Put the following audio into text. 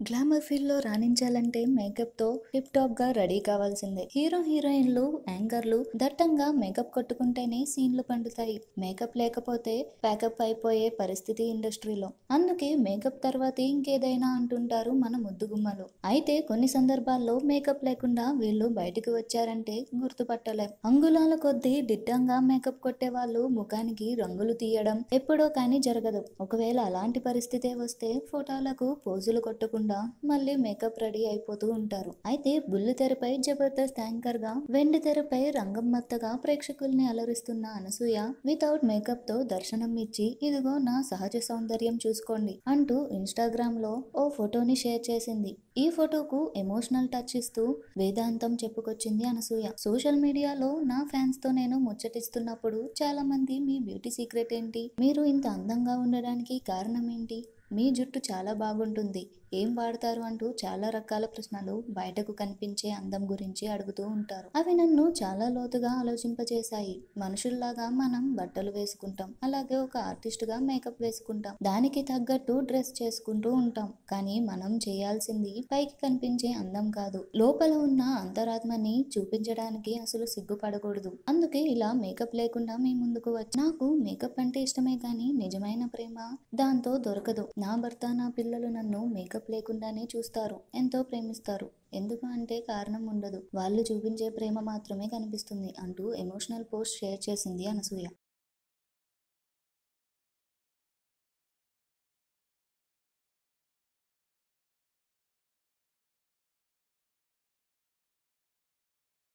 glamour field లో రాణించాలంటే makeup తో టిప్ టాప్ గా రెడీ కావాల్సిందే హీరో హీరోయిన్లు యాంకర్లు దట్టంగా మేకప్ కొట్టుకుంటేనే సీన్లు పండుతాయి మేకప్ లేకపోతే ప్యాకప్ అయిపోయే పరిస్థితి ఇండస్ట్రీలో అందుకే మేకప్ తర్వాత ఇంకేదైనా అంటుంటారు మన ముద్దుగుమ్మలు అయితే కొన్ని సందర్భాల్లో మేకప్ లేకుండా వీళ్ళు బయటకు వచ్చారంటే గుర్తుపట్టలేం అంగుళాల కొద్దీ దిట్టంగా మేకప్ కొట్టే వాళ్ళు ముఖానికి రంగులు తీయడం ఎప్పుడో కానీ జరగదు ఒకవేళ అలాంటి పరిస్థితే వస్తే ఫోటోలకు పోజులు కొట్టకుండా మళ్ళీ మేకప్ రెడీ అయిపోతూ ఉంటారు అయితే బుల్లి తెరపై జబర్దస్త్ యాంకర్ గా వెండి తెరపై రంగమ్మత్తగా ప్రేక్షకుల్ని అలరిస్తున్న అనసూయ వితౌట్ మేకప్ తో దర్శనం ఇచ్చి ఇదిగో నా సహజ సౌందర్యం చూసుకోండి అంటూ ఇన్స్టాగ్రామ్ లో ఓ ఫోటోని షేర్ చేసింది ఈ ఫోటోకు ఎమోషనల్ టచ్ ఇస్తూ వేదాంతం చెప్పుకొచ్చింది అనసూయ సోషల్ మీడియాలో నా ఫ్యాన్స్ తో నేను ముచ్చటిస్తున్నప్పుడు చాలా మంది మీ బ్యూటీ సీక్రెట్ ఏంటి మీరు ఇంత అందంగా ఉండడానికి కారణం ఏంటి మీ జుట్టు చాలా బాగుంటుంది ఏం వాడతారు అంటూ చాలా రకాల ప్రశ్నలు బయటకు కనిపించే అందం గురించి అడుగుతూ ఉంటారు అవి నన్ను చాలా లోతుగా ఆలోచింపజేశాయి మనుషుల్లాగా మనం బట్టలు వేసుకుంటాం అలాగే ఒక ఆర్టిస్ట్ గా మేకప్ వేసుకుంటాం దానికి తగ్గట్టు డ్రెస్ చేసుకుంటూ ఉంటాం కానీ మనం చేయాల్సింది పైకి కనిపించే అందం కాదు లోపల ఉన్న అంతరాత్మని చూపించడానికి అసలు సిగ్గుపడకూడదు అందుకే ఇలా మేకప్ లేకుండా మీ ముందుకు వచ్చి నాకు మేకప్ అంటే ఇష్టమే కానీ నిజమైన ప్రేమ దాంతో దొరకదు నా భర్త నా పిల్లలు నన్ను మేకప్ లేకుండానే చూస్తారు ఎంతో ప్రేమిస్తారు ఎందుకు అంటే కారణం ఉండదు వాళ్ళు చూపించే ప్రేమ మాత్రమే కనిపిస్తుంది అంటూ ఎమోషనల్ పోస్ట్ షేర్ చేసింది అనసూయ